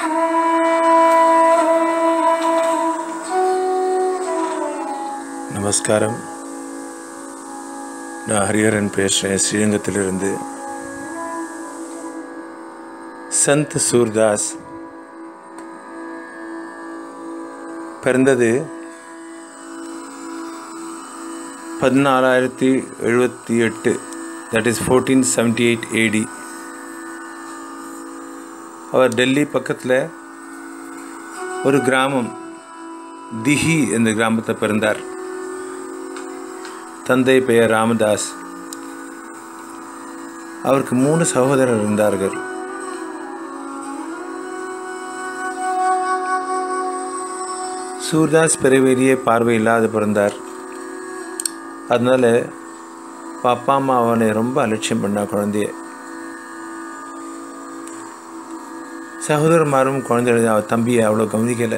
நமஸ்காரம் நான் ஹரிஹரன் பேசுகிறேன் ஸ்ரீரங்கத்திலிருந்து சந்த் சூர்தாஸ் பிறந்தது பதினாலாயிரத்தி எழுபத்தி எட்டு that is fourteen seventy eight AD அவர் டெல்லி பக்கத்தில் ஒரு கிராமம் திஹி என்ற கிராமத்தை பிறந்தார் தந்தை பெயர் ராமதாஸ் அவருக்கு மூணு சகோதரர் இருந்தார்கள் சூர்தாஸ் பிறவிலேயே பார்வை இல்லாத பிறந்தார் அதனால அப்பா அம்மா அவனை ரொம்ப அலட்சியம் பண்ணா குழந்தைய சகோதரமாரும் குழந்தை அவ தம்பியை அவ்வளோ கவனிக்கலை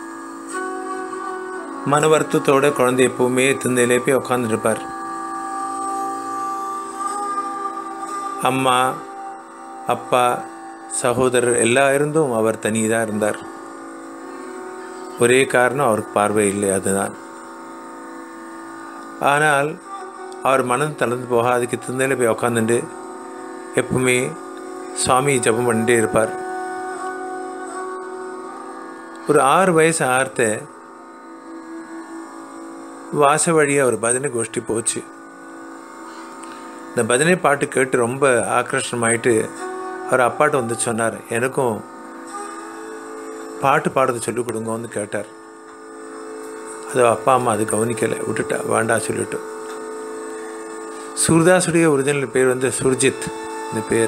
மன வருத்தத்தோட குழந்தை எப்பவுமே திண்ணையிலே போய் உட்காந்துருப்பார் அம்மா அப்பா சகோதரர் எல்லா இருந்தும் அவர் தனியாக இருந்தார் ஒரே காரணம் அவருக்கு பார்வை இல்லை அதுதான் ஆனால் அவர் மனம் தளர்ந்து போக அதுக்கு திண்ணையில் போய் உக்காந்துட்டு எப்பவுமே சுவாமி ஜபம் பண்ணிட்டே இருப்பார் ஒரு ஆறு வயசு ஆர்த்த வாச வழியாக ஒரு பஜனை கோஷ்டி போச்சு இந்த பஜனை பாட்டு கேட்டு ரொம்ப ஆக்ரோஷமாயிட்டு அவர் அப்பாட்ட வந்து சொன்னார் எனக்கும் பாட்டு பாடுறது சொல்லிக் கொடுங்கன்னு கேட்டார் அது அப்பா அம்மா அது கவனிக்கலை விட்டுட்டா வேண்டாம் சொல்லிட்டு சூர்தாஸுடைய ஒரிஜினல் பேர் வந்து சுர்ஜித் இந்த பேர்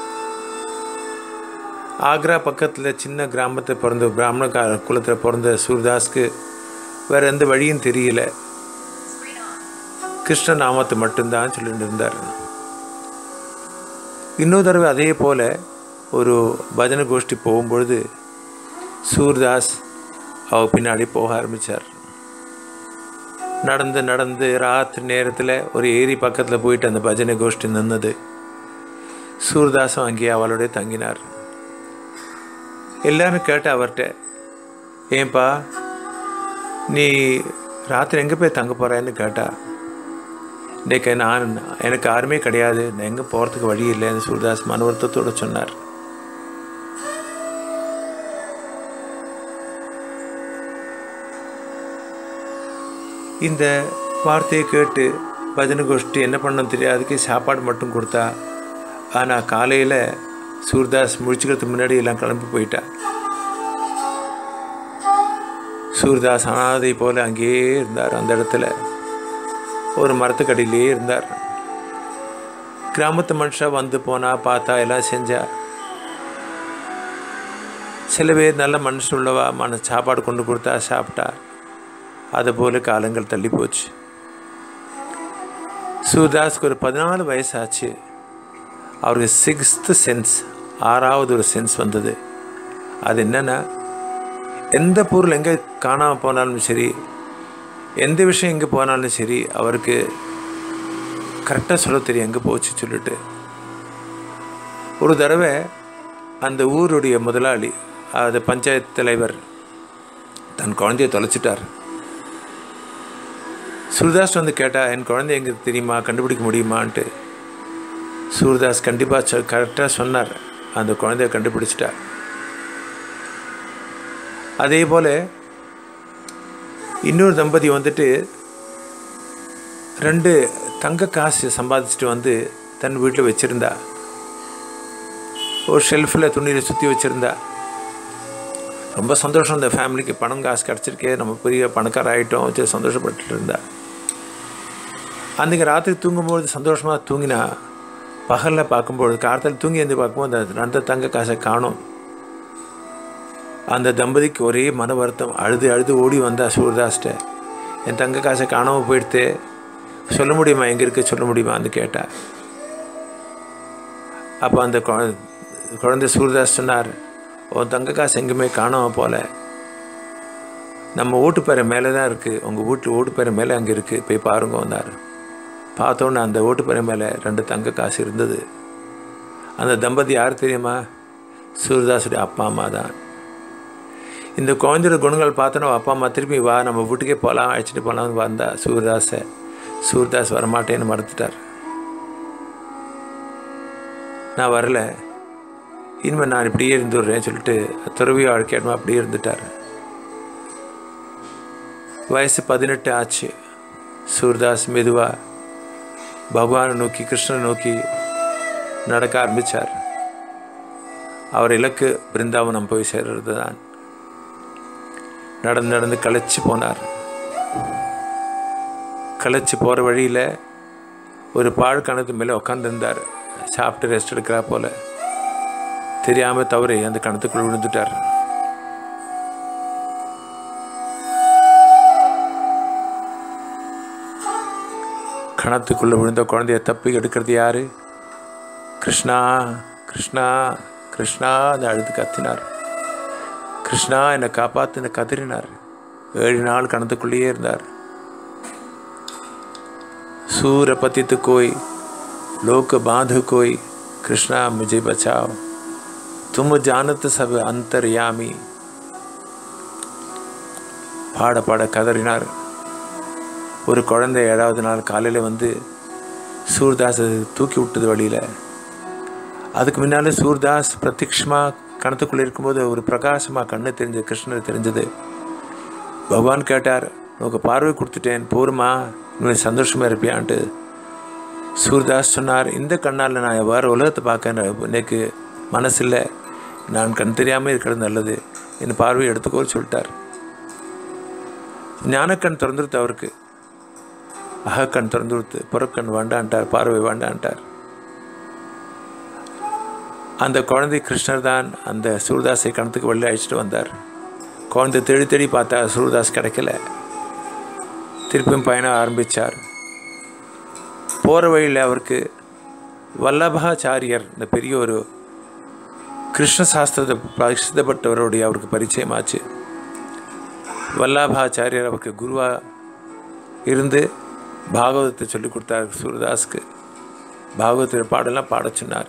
ஆக்ரா பக்கத்தில் சின்ன கிராமத்தை பிறந்த பிராமண கா குலத்தில் பிறந்த சூர்தாஸ்க்கு வேறு எந்த வழியும் தெரியல கிருஷ்ண நாமத்தை மட்டும்தான் சொல்லிட்டு இருந்தார் இன்னொரு தடவை அதே போல் ஒரு பஜனை கோஷ்டி போகும்பொழுது சூர்தாஸ் அவ பின்னாடி போக ஆரம்பித்தார் நடந்து நடந்து ராத்திரி நேரத்தில் ஒரு ஏரி பக்கத்தில் போயிட்டு அந்த பஜனை கோஷ்டி நின்னது சூர்தாஸும் அங்கேயே அவளோட தங்கினார் எல்லாரும் கேட்ட அவர்கிட்ட ஏன்பா நீ ராத்திரி எங்கே போய் தங்க போகிறேன்னு கேட்டா இன்றைக்கு நான் எனக்கு யாருமே கிடையாது நான் எங்கே போகிறதுக்கு வழி இல்லைன்னு சூர்தாஸ் மன வருத்தத்தோடு சொன்னார் இந்த வார்த்தையை கேட்டு பஜனை கோஷ்டி என்ன பண்ணணும் தெரியாதுக்கு சாப்பாடு மட்டும் கொடுத்தா ஆனால் காலையில் சூர்தாஸ் முடிச்சுக்கிறதுக்கு முன்னாடி எல்லாம் கிளம்பி போயிட்டா சூர்தாஸ் அனாதை போல் அங்கேயே இருந்தார் அந்த இடத்துல ஒரு மரத்துக்கடியிலே இருந்தார் கிராமத்து மனுஷா வந்து போனா பார்த்தா எல்லாம் செஞ்சா சில பேர் நல்ல மனுஷன் உள்ளவா மன சாப்பாடு கொண்டு கொடுத்தா சாப்பிட்டா அதுபோல் காலங்கள் தள்ளி போச்சு சூர்தாஸ்க்கு ஒரு பதினாலு வயசாச்சு அவருக்கு சிக்ஸ்த்து சென்ஸ் ஆறாவது ஒரு சென்ஸ் வந்தது அது என்னென்னா எந்த பொருள் எங்கே காணாமல் போனாலும் சரி எந்த விஷயம் எங்கே போனாலும் சரி அவருக்கு கரெக்டாக சொல்ல தெரியும் எங்கே போச்சு சொல்லிட்டு ஒரு தடவை அந்த ஊருடைய முதலாளி அது பஞ்சாயத்து தலைவர் தன் குழந்தைய தொலைச்சிட்டார் சூர்தாஸ் வந்து கேட்டால் என் குழந்தை எங்கே தெரியுமா கண்டுபிடிக்க முடியுமான்ட்டு சூர்தாஸ் கண்டிப்பாக சொ கரெக்டாக சொன்னார் அந்த குழந்தைய கண்டுபிடிச்சிட்டார் அதே போல் இன்னொரு தம்பதி வந்துட்டு ரெண்டு தங்க காசு சம்பாதிச்சுட்டு வந்து தன் வீட்டில் வச்சுருந்தா ஒரு ஷெல்ஃபில் துணியில் சுற்றி வச்சுருந்தா ரொம்ப சந்தோஷம் இந்த ஃபேமிலிக்கு பணம் காசு கிடச்சிருக்கே நம்ம பெரிய பணக்கார ஆகிட்டோம் வச்சு சந்தோஷப்பட்டுட்டு இருந்தா அன்றைக்கி ராத்திரி தூங்கும்போது சந்தோஷமாக தூங்கினா பகலில் பார்க்கும்பொழுது காலத்தில் தூங்கி வந்து பார்க்கும்போது அந்த ரெண்டு தங்க காசை காணும் அந்த தம்பதிக்கு ஒரே மன வருத்தம் அழுது அழுது ஓடி வந்தா சூர்தாஸ்ட்ட என் தங்க காசை காணாமல் போயிடுத்து சொல்ல முடியுமா எங்கே இருக்க சொல்ல முடியுமான்னு கேட்டா அப்போ அந்த குழந்தை சூர்தாஸ் சொன்னார் உன் தங்க காசு எங்கேயுமே காணாமல் போல நம்ம ஓட்டுப்பேரை மேலே தான் இருக்குது உங்கள் வீட்டில் ஓட்டுப்பேரை மேலே அங்கே இருக்குது போய் பாருங்க வந்தார் பார்த்தோன்னே அந்த ஓட்டுப்பேரை மேலே ரெண்டு தங்க காசு இருந்தது அந்த தம்பதி யார் தெரியுமா சூர்தாஸுடைய அப்பா அம்மா தான் இந்த குழந்தையோட குணங்கள் பார்த்தோன்னா அப்பா அம்மா திரும்பி வா நம்ம வீட்டுக்கே போகலாம் அழைச்சிட்டு போகலாம்னு வந்தா சூர்தாஸை சூர்தாஸ் வரமாட்டேன்னு மறுத்துட்டார் நான் வரல இனிமேல் நான் இப்படியே இருந்துடுறேன்னு சொல்லிட்டு துறவி வாழ்க்கையிடமா அப்படியே இருந்துட்டார் வயசு பதினெட்டு ஆச்சு சூர்தாஸ் மெதுவாக பகவானை நோக்கி கிருஷ்ணனை நோக்கி நடக்க ஆரம்பித்தார் அவர் இலக்கு பிருந்தாவனம் போய் சேர்றது தான் நடந்து நடந்து களைச்சு போனார் களைச்சு போகிற வழியில் ஒரு பாழ் கணத்து மேலே உட்காந்துருந்தார் சாப்பிட்டு ரெஸ்ட் எடுக்கிறா போல தெரியாமல் தவறி அந்த கணத்துக்குள்ள விழுந்துட்டார் கணத்துக்குள்ளே விழுந்த குழந்தைய தப்பி எடுக்கிறது யாரு கிருஷ்ணா கிருஷ்ணா கிருஷ்ணா அந்த அழுது கத்தினார் கிருஷ்ணா என்னை காப்பாத்துன்னு கதறினார் ஏழு நாள் கணத்துக்குள்ளேயே இருந்தார் सूर पतित कोई लोक बांध कोई कृष्णा मुझे बचाओ तुम जानत सब अंतर्यामी பாட பாட கதறினார் ஒரு குழந்தை ஏழாவது நாள் காலையில் வந்து சூர்தாஸை தூக்கி விட்டது வழியில் அதுக்கு முன்னால் சூர்தாஸ் பிரத்யக்ஷமாக கணத்துக்குள்ளே இருக்கும்போது ஒரு பிரகாசமாக கண்ணு தெரிஞ்சது கிருஷ்ணர் தெரிஞ்சது பகவான் கேட்டார் உனக்கு பார்வை கொடுத்துட்டேன் போருமா இனிமேல் சந்தோஷமாக இருப்பியான்ட்டு சூர்தாஸ் சொன்னார் இந்த கண்ணால் நான் வேறு உலகத்தை பார்க்க எனக்கு மனசில்லை நான் கண் தெரியாமல் இருக்கிறது நல்லது என் பார்வையை எடுத்துக்கோன்னு சொல்லிட்டார் ஞானக்கண் திறந்துருத்து அவருக்கு அகக்கண் திறந்துருத்து புறக்கண் வேண்டான்ட்டார் பார்வை வேண்டான்ட்டார் அந்த குழந்தை கிருஷ்ணர் தான் அந்த சூர்தாஸை கணத்துக்கு வெளில அழைச்சிட்டு வந்தார் குழந்தை தேடி தேடி பார்த்தா சூர்தாஸ் கிடைக்கல திருப்பியும் பயணம் ஆரம்பித்தார் போகிற வழியில் அவருக்கு வல்லபாச்சாரியர் இந்த பெரிய ஒரு கிருஷ்ண சாஸ்திரத்தை பிரசித்தப்பட்டவருடைய அவருக்கு பரிச்சயமாச்சு வல்லபாச்சாரியர் அவருக்கு குருவாக இருந்து பாகவதத்தை சொல்லி கொடுத்தார் சூரதாஸ்க்கு பாகவத பாடெல்லாம் பாட சொன்னார்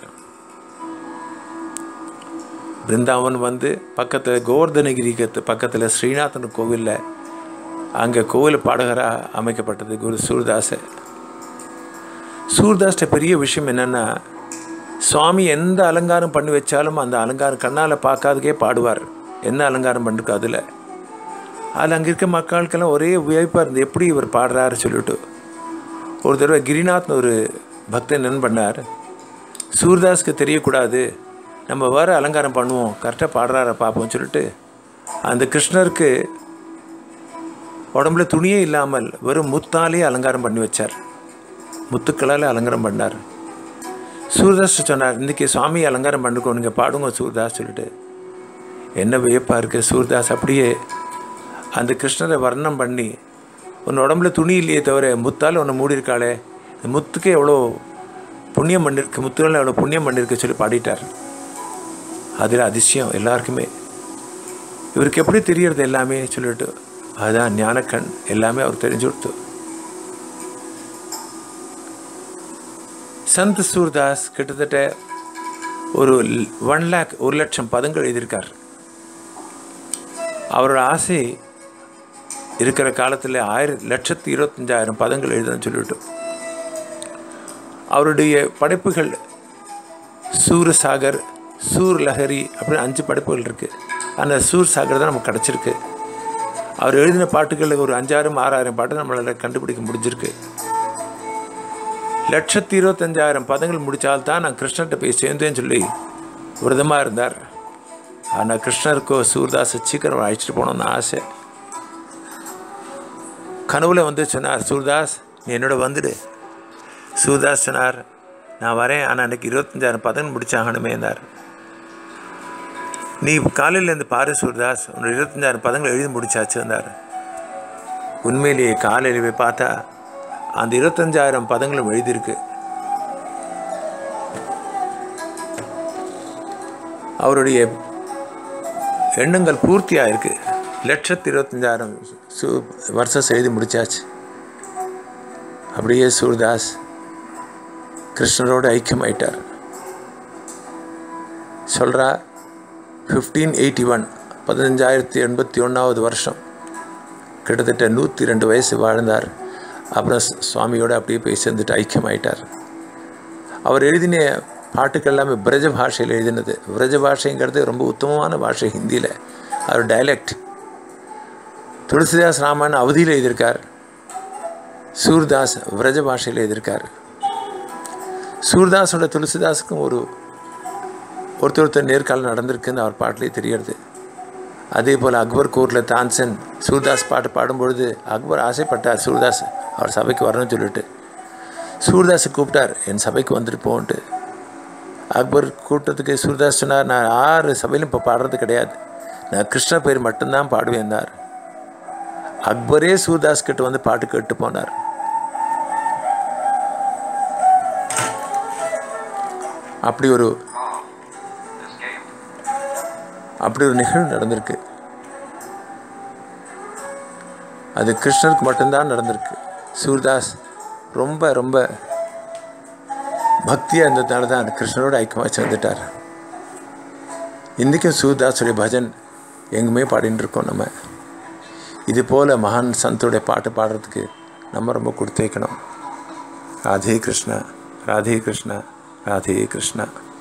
பிருந்தாவன் வந்து பக்கத்தில் கோவர்தனகிரிக்கு பக்கத்தில் ஸ்ரீநாதன் கோவிலில் அங்கே கோவில் பாடகராக அமைக்கப்பட்டது குரு சூர்தாஸை சூர்தாஸ்ட பெரிய விஷயம் என்னென்னா சுவாமி எந்த அலங்காரம் பண்ணி வச்சாலும் அந்த அலங்காரம் கண்ணால் பார்க்காதக்கே பாடுவார் என்ன அலங்காரம் பண்ணிருக்கோ அதில் அதில் அங்கே இருக்க மக்களுக்கெல்லாம் ஒரே வியப்பாக இருந்து எப்படி இவர் பாடுறாரு சொல்லிட்டு ஒரு தடவை கிரிநாத்னு ஒரு பக்தன் என்ன பண்ணார் சூர்தாஸ்க்கு தெரியக்கூடாது நம்ம வேறு அலங்காரம் பண்ணுவோம் கரெக்டாக பாடுறார பார்ப்போம்னு சொல்லிட்டு அந்த கிருஷ்ணருக்கு உடம்புல துணியே இல்லாமல் வெறும் முத்தாலே அலங்காரம் பண்ணி வச்சார் முத்துக்களால் அலங்காரம் பண்ணார் சூர்தாஸ் சொன்னார் இன்றைக்கி சுவாமி அலங்காரம் பண்ணிருக்கோம் நீங்கள் பாடுங்க சூர்தாஸ் சொல்லிட்டு என்ன வியப்பாக இருக்குது சூர்தாஸ் அப்படியே அந்த கிருஷ்ணரை வர்ணம் பண்ணி உன் உடம்புல துணி இல்லையே தவிர முத்தால் உன்னை மூடி இருக்காளே இந்த முத்துக்கு எவ்வளோ புண்ணியம் பண்ணிருக்கு முத்துகள் எவ்வளோ புண்ணியம் பண்ணிருக்கு சொல்லி பாடிட்டார் அதில் அதிசயம் எல்லாருக்குமே இவருக்கு எப்படி தெரியறது எல்லாமே சொல்லிட்டு அதுதான் ஞானக்கண் எல்லாமே அவர் தெரிஞ்சு கொடுத்து சந்த் சூர்தாஸ் கிட்டத்தட்ட ஒரு ஒன் லேக் ஒரு லட்சம் பதங்கள் எழுதியிருக்கார் அவரோட ஆசை இருக்கிற காலத்தில் ஆயிரம் லட்சத்து இருபத்தஞ்சாயிரம் பதங்கள் எழுதணும்னு சொல்லிட்டு அவருடைய படைப்புகள் சூரசாகர் சூர் லஹரி அப்படின்னு அஞ்சு படைப்புகள் இருக்குது அந்த சூர் சாகர் தான் நமக்கு கிடச்சிருக்கு அவர் எழுதின பாட்டுகளில் ஒரு அஞ்சாயிரம் ஆறாயிரம் பாட்டு நம்மளால் கண்டுபிடிக்க முடிஞ்சிருக்கு லட்சத்தி இருபத்தஞ்சாயிரம் பதங்கள் முடித்தால்தான் நான் கிருஷ்ணர்கிட்ட போய் சேர்ந்தேன்னு சொல்லி விரதமாக இருந்தார் ஆனால் கிருஷ்ணருக்கோ சூர்தாஸை சீக்கிரம் அழைச்சிட்டு போகணுன்னு ஆசை கனவுல வந்து சொன்னார் சூர்தாஸ் நீ என்னோட வந்துடு சூர்தாஸ் சொன்னார் நான் வரேன் ஆனால் எனக்கு இருபத்தஞ்சாயிரம் பதங்கள் முடிச்சாகணுமே இருந்தார் நீ காலையில் இருந்து பாரு சூர்தாஸ் உன்னோட இருபத்தஞ்சாயிரம் பதங்கள் எழுதி முடிச்சாச்சு இருந்தார் உண்மையிலேயே காலையில் போய் பார்த்தா அந்த இருபத்தஞ்சாயிரம் பதங்களும் எழுதியிருக்கு அவருடைய எண்ணங்கள் பூர்த்தியாக இருக்கு லட்சத்து இருபத்தஞ்சாயிரம் சு வருஷம் எழுதி முடிச்சாச்சு அப்படியே சூர்தாஸ் கிருஷ்ணரோடு ஐக்கியமாயிட்டார் சொல்கிறா ஃபிஃப்டீன் எயிட்டி ஒன் பதினஞ்சாயிரத்தி எண்பத்தி ஒன்றாவது வருஷம் கிட்டத்தட்ட நூற்றி ரெண்டு வயசு வாழ்ந்தார் அப்புறம் சு- சுவாமியோட அப்படியே போய் சேர்ந்துட்டு ஐக்கியமாயிட்டார் அவர் எழுதின பாட்டுக்கள் எல்லாமே பிரஜ பாஷையில் எழுதினது பிரஜ பாஷைங்கிறது ரொம்ப உத்தமமான பாஷை ஹிந்தியில் அவர் டைலக்ட் துளசிதாஸ் ராமாயணம் அவதியில் எழுதியிருக்கார் சூர்தாஸ் விரஜ பாஷையில் எழுதியிருக்கார் சூர்தாஸோட துளசிதாஸுக்கும் ஒரு ஒருத்தர் ஒருத்தர் நேர்காலம் நடந்திருக்குன்னு அவர் பாட்டிலே தெரியறது அதே போல் அக்பர் கோர்ட்டில் தான்சன் சூர்தாஸ் பாட்டு பாடும்பொழுது அக்பர் ஆசைப்பட்டார் சூர்தாஸ் அவர் சபைக்கு வரணும்னு சொல்லிட்டு சூர்தாஸை கூப்பிட்டார் என் சபைக்கு வந்துட்டு போன்ட்டு அக்பர் கூட்டத்துக்கு சூர்தாஸ் சொன்னார் நான் ஆறு சபையிலும் இப்போ பாடுறது கிடையாது நான் கிருஷ்ண பேர் மட்டும்தான் பாடுவேன்னார் அக்பரே சூர்தாஸ் கிட்ட வந்து பாட்டு கேட்டு போனார் அப்படி ஒரு this game. அப்படி ஒரு நிகழ்வு நடந்திருக்கு அது கிருஷ்ணருக்கு மட்டும்தான் நடந்திருக்கு சூர்தாஸ் ரொம்ப ரொம்ப பக்தியாக இருந்ததுனால தான் அது கிருஷ்ணரோட ஐக்கியமாக சேர்ந்துட்டார் இன்றைக்கும் சூர்தாஸுடைய பஜன் எங்குமே பாடின்னு இருக்கோம் நம்ம இது போல் மகான் சந்தோடைய பாட்டு பாடுறதுக்கு நம்ம ரொம்ப கொடுத்து வைக்கணும் ராதே கிருஷ்ணா ராதே கிருஷ்ணா ராதே கிருஷ்ணா